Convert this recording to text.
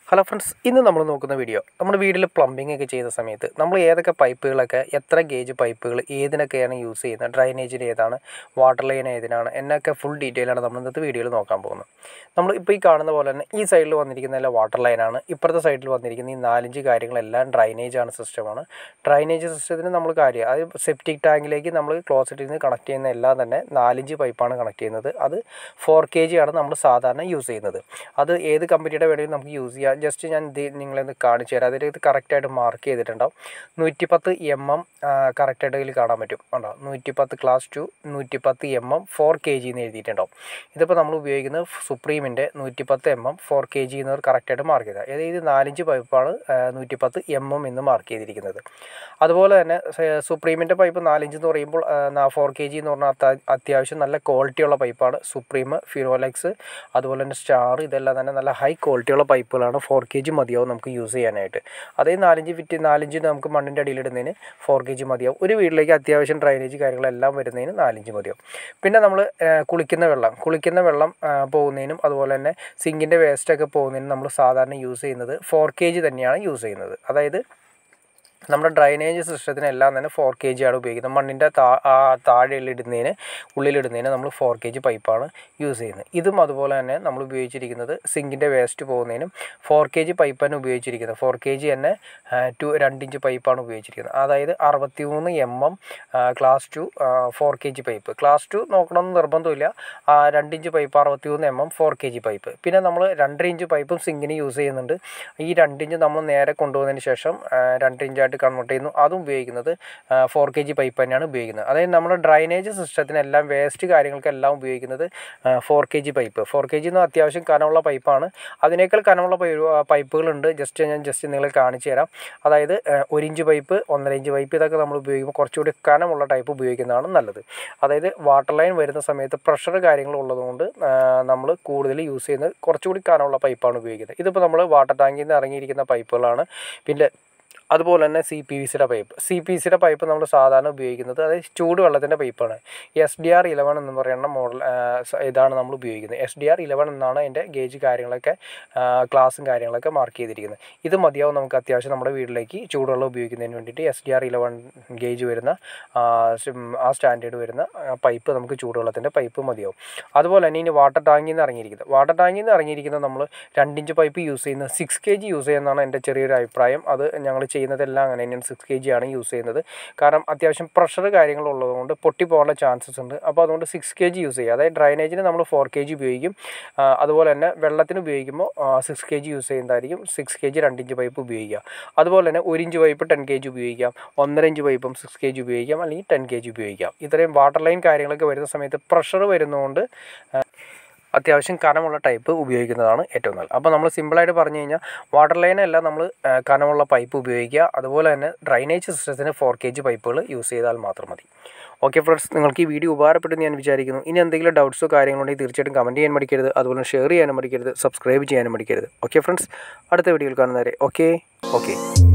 hello friends ഇന്ന് നമ്മൾ നോക്കുന്ന വീഡിയോ നമ്മുടെ വീട്ടിൽ പ്ലംബിംഗ് ഒക്കെ ചെയ്ത സമയത്ത് നമ്മൾ ഏതൊക്കെ പൈപ്പുകളൊക്കെ എത്ര ഗേജ് പൈപ്പുകൾ ഏതിനൊക്കെയാണ് യൂസ് ചെയ്യുന്നത് ഡ്രൈനേജിന് ഏതാണ് വാട്ടർ ലൈൻ ഏതിനാണ് എന്നൊക്കെ ഫുൾ ഡീറ്റെയിൽ ആണ് നമ്മൾ ഇന്നത്തെ വീഡിയോയിൽ നോക്കാൻ പോകുന്നത് നമ്മൾ ഇപ്പോൾ ഈ കാണുന്ന പോലെ തന്നെ ഈ സൈഡിൽ വന്നിരിക്കുന്നതെല്ലാം വാട്ടർ ലൈനാണ് ഇപ്പുറത്തെ സൈഡിൽ വന്നിരിക്കുന്ന ഈ നാലഞ്ച് കാര്യങ്ങളെല്ലാം ഡ്രൈനേജ് ആണ് സിസ്റ്റമാണ് ഡ്രൈനേജ് സിസ്റ്റത്തിന് നമ്മൾ കാര്യം അത് സെപ്റ്റിക് ടാങ്കിലേക്ക് നമ്മൾ ക്ലോസറ്റിൽ നിന്ന് കണക്ട് ചെയ്യുന്ന എല്ലാം തന്നെ നാലഞ്ച് പൈപ്പാണ് കണക്ട് ചെയ്യുന്നത് അത് ഫോർ കെ ജി ആണ് നമ്മൾ സാധാരണ യൂസ് ചെയ്യുന്നത് അത് ഏത് കമ്പനിയുടെ വേണമെങ്കിലും നമുക്ക് യൂസ് ചെയ്യാം ജസ്റ്റ് ഞാൻ ഇത് നിങ്ങളെ കാണിച്ചു തരാം അതിൽ ഇത് കറക്റ്റായിട്ട് മാർക്ക് ചെയ്തിട്ടുണ്ടാവും നൂറ്റിപ്പത്ത് എം എം കറക്റ്റായിട്ട് ഇതിൽ കാണാൻ പറ്റും ഉണ്ടോ നൂറ്റിപ്പത്ത് ക്ലാസ് ടു നൂറ്റിപ്പത്ത് M M four K G എന്ന് എഴുതിയിട്ടുണ്ടാവും ഇതിപ്പോൾ നമ്മൾ ഉപയോഗിക്കുന്നത് സുപ്രീമിൻ്റെ നൂറ്റിപ്പത്ത് M M four K G എന്ന് കറക്റ്റായിട്ട് മാർക്ക് ചെയ്താൽ അതായത് ഇത് നാലഞ്ച് പൈപ്പാണ് നൂറ്റിപ്പത്ത് എം എം എന്ന് മാർക്ക് ചെയ്തിരിക്കുന്നത് അതുപോലെ തന്നെ സുപ്രീമിൻ്റെ പൈപ്പ് നാലഞ്ച് എന്ന് പറയുമ്പോൾ ഫോർ കെ ജി എന്ന് പറഞ്ഞാൽ അത്യാ- അത്യാവശ്യം നല്ല ക്വാളിറ്റിയുള്ള പൈപ്പാണ് സുപ്രീം ഫിറോലെക്സ് അതുപോലെ തന്നെ സ്റ്റാർ ഇതെല്ലാം തന്നെ നല്ല ഹൈ ക്വാളിറ്റിയുള്ള പൈപ്പുകളാണ് ഫോർ കെ ജി മതിയാവും നമുക്ക് യൂസ് ചെയ്യാനായിട്ട് അതേ നാലഞ്ച് ഫിറ്റ് നാലഞ്ച് നമുക്ക് മണ്ണിൻ്റെ അടിയിലിടുന്നതിന് ഫോർ കെ ജി മതിയാവും ഒരു വീട്ടിലേക്ക് അത്യാവശ്യം ഡ്രൈനേജ് കാര്യങ്ങളെല്ലാം വരുന്നതിന് നാലഞ്ച് മതിയാവും പിന്നെ നമ്മൾ കുളിക്കുന്ന വെള്ളം കുളിക്കുന്ന വെള്ളം ആ, പോകുന്നതിനും അതുപോലെ തന്നെ സിങ്കിൻ്റെ വേസ്റ്റൊക്കെ പോകുന്നതിനും നമ്മൾ സാധാരണ യൂസ് ചെയ്യുന്നത് ഫോർ കെ ജി തന്നെയാണ് യൂസ് ചെയ്യുന്നത് അതായത് നമ്മുടെ ഡ്രൈനേജ് സിസ്റ്റത്തിനെല്ലാം തന്നെ ഫോർ കെ ജി ആണ് ഉപയോഗിക്കുന്നത് മണ്ണിൻ്റെ താ ആ താഴെയിലിടുന്നതിന് ഉള്ളിലിടുന്നതിന് നമ്മൾ ഫോർ കെ ജി പൈപ്പാണ് യൂസ് ചെയ്യുന്നത് ഇതും അതുപോലെ തന്നെ നമ്മൾ ഉപയോഗിച്ചിരിക്കുന്നത് സിങ്കിൻ്റെ വേസ്റ്റ് പോകുന്നതിനും ഫോർ കെ ജി പൈപ്പ് തന്നെ ഉപയോഗിച്ചിരിക്കുന്നത് ഫോർ കെ ജി തന്നെ ടു രണ്ടിഞ്ച് പൈപ്പാണ് ഉപയോഗിച്ചിരിക്കുന്നത് അതായത് അറുപത്തി മൂന്ന് M M class two four K G pipe class two നോക്കണമെന്ന് നിർബന്ധമില്ല ആ, രണ്ടിഞ്ച് പൈപ്പ് അറുപത്തി മൂന്ന് M M four K G pipe പിന്നെ നമ്മൾ രണ്ടര ഇഞ്ച് പൈപ്പും സിങ്കിന് യൂസ് ചെയ്യുന്നുണ്ട് ഈ രണ്ടിഞ്ച് നമ്മൾ നേരെ കൊണ്ടുപോകുന്നതിന് ശേഷം ആ, രണ്ട് ഇഞ്ചായിട്ട് കൺവേർട്ട് ചെയ്യുന്നു അതും ഉപയോഗിക്കുന്നത് ഫോർ കെ ജി പൈപ്പ് തന്നെയാണ് ഉപയോഗിക്കുന്നത് അതായത് നമ്മുടെ ഡ്രൈനേജ് സിസ്റ്റത്തിനെല്ലാം വേസ്റ്റ് കാര്യങ്ങൾക്കെല്ലാം ഉപയോഗിക്കുന്നത് four K G pipe four K G എന്ന് അത്യാവശ്യം കനമുള്ള പൈപ്പാണ് അതിനേക്കാൾ കനമുള്ള പൈ പൈപ്പുകളുണ്ട് ജസ്റ്റ് ഞാൻ ജസ്റ്റ് നിങ്ങളെ കാണിച്ചു തരാം അതായത് ആ, ഒരു ഇഞ്ച് പൈപ്പ് ഒന്നര ഇഞ്ച് പൈപ്പ് ഇതൊക്കെ നമ്മൾ ഉപയോഗിക്കുമ്പോൾ കുറച്ചുകൂടി കനമുള്ള ടൈപ്പ് ഉപയോഗിക്കുന്നതാണ് നല്ലത് അതായത് വാട്ടർ ലൈൻ വരുന്ന സമയത്ത് പ്രഷർ കാര്യങ്ങൾ ഉള്ളതുകൊണ്ട് നമ്മൾ കൂടുതൽ യൂസ് ചെയ്യുന്നത് കുറച്ചുകൂടി കനമുള്ള പൈപ്പാണ് ഉപയോഗിക്കുന്നത് ഇതിപ്പോൾ നമ്മൾ വാട്ടർ ടാങ്കിൽ നിന്ന് ഇറങ്ങിയിരിക്കുന്ന പൈപ്പുകളാണ് പിന്നെ അതുപോലെ തന്നെ സി പി വി സിയുടെ പൈപ്പ് സി പി വി സിയുടെ പൈപ്പ് നമ്മൾ സാധാരണ ഉപയോഗിക്കുന്നത് അതായത് ചൂട് വെള്ളത്തിൻ്റെ പൈപ്പാണ് എസ് ഡി ആർ ഇലവൻ എന്ന് പറയുന്ന മോഡൽ ഇതാണ് നമ്മൾ ഉപയോഗിക്കുന്നത് എസ് ഡി ആർ ഇലവൻ എന്നാണ് അതിൻ്റെ ഗേജ് കാര്യങ്ങളൊക്കെ ക്ലാസ്സും കാര്യങ്ങളൊക്കെ മാർക്ക് ചെയ്തിരിക്കുന്നത് ഇത് മതിയാവും നമുക്ക് അത്യാവശ്യം നമ്മുടെ വീട്ടിലേക്ക് ചൂടുവെള്ളം ഉപയോഗിക്കുന്നതിന് വേണ്ടിയിട്ട് S D R eleven gauge വരുന്ന ആ, സിം- ആ സ്റ്റാൻഡേർഡ് വരുന്ന പൈപ്പ് നമുക്ക് ചൂടുവെള്ളത്തിൻ്റെ പൈപ്പ് മതിയാവും അതുപോലെ തന്നെ ഇനി വാട്ടർ ടാങ്കിൽ നിന്ന് ഇറങ്ങിയിരിക്കുന്നത് വാട്ടർ ടാങ്കിൽ നിന്ന് ഇറങ്ങിയിരിക്കുന്നത് നമ്മൾ രണ്ടിഞ്ച് പൈപ്പ് യൂസ് ചെയ്യുന്നത് സിക്സ് കെ ജി യൂസ് ചെയ്യുന്നതാണ് എൻ്റെ ചെറിയൊരു അഭിപ്രായം അത് ഞങ്ങൾ ചെയ്യുന്നതെല്ലാം അങ്ങനെ തന്നെയാണ് സിക്സ് കെ ജി ആണ് യൂസ് ചെയ്യുന്നത് കാരണം അത്യാവശ്യം പ്രഷർ കാര്യങ്ങളുള്ളതുകൊണ്ട് പൊട്ടി പോകാനുള്ള ചാൻസസ് ഉണ്ട് അപ്പോൾ അതുകൊണ്ട് സിക്സ് കെ ജി യൂസ് ചെയ്യുക അതായത് ഡ്രൈനേജിന് നമ്മൾ ഫോർ കെ ജി ഉപയോഗിക്കും ആ, അതുപോലെ തന്നെ വെള്ളത്തിന് ഉപയോഗിക്കുമ്പോൾ സിക്സ് കെ ജി യൂസ് ചെയ്യുന്നതായിരിക്കും സിക്സ് കെ ജി രണ്ടിഞ്ച് പൈപ്പ് ഉപയോഗിക്കുക അതുപോലെ തന്നെ ഒരു inch pipe ten K G ഉപയോഗിക്കാം ഒന്നര ഇഞ്ച് പൈപ്പും സിക്സ് കെ ജി ഉപയോഗിക്കാം അല്ലെങ്കിൽ ടെൻ കെ ജി ഉപയോഗിക്കാം ഇത്രയും വാട്ടർ ലൈൻ കാര്യങ്ങളൊക്കെ വരുന്ന സമയത്ത് പ്രഷർ വരുന്നതുകൊണ്ട് അത്യാവശ്യം കനമുള്ള ടൈപ്പ് ഉപയോഗിക്കുന്നതാണ് ഏറ്റവും നല്ലത് അപ്പോൾ നമ്മൾ സിമ്പിളായിട്ട് പറഞ്ഞു കഴിഞ്ഞാൽ വാട്ടർ ലൈനെല്ലാം നമ്മൾ ആ, കനമുള്ള പൈപ്പ് ഉപയോഗിക്കുക അതുപോലെ തന്നെ ഡ്രൈനേജ് സിസ്റ്റത്തിന് ഫോർ കെ ജി പൈപ്പുകൾ യൂസ് ചെയ്താൽ മാത്രം മതി ഓക്കെ ഫ്രണ്ട്സ് നിങ്ങൾക്ക് ഈ വീഡിയോ ഉപകാരപ്പെട്ടെന്ന് ഞാൻ വിചാരിക്കുന്നു ഇനി എന്തെങ്കിലും ഡൗട്ട്സോ കാര്യങ്ങളോ ഉണ്ടെങ്കിൽ തീർച്ചയായിട്ടും കമൻറ്റ് ചെയ്യാൻ മടിക്കരുത് അതുപോലെ ഷെയർ ചെയ്യാനും മടിക്കരുത് സബ്സ്ക്രൈബ് ചെയ്യാനും മടിക്കരുത് ഓക്കെ ഫ്രണ്ട്സ് അടുത്ത വീഡിയോയിൽ കാണുന്നവരെ ഓക്കെ ഓക്കെ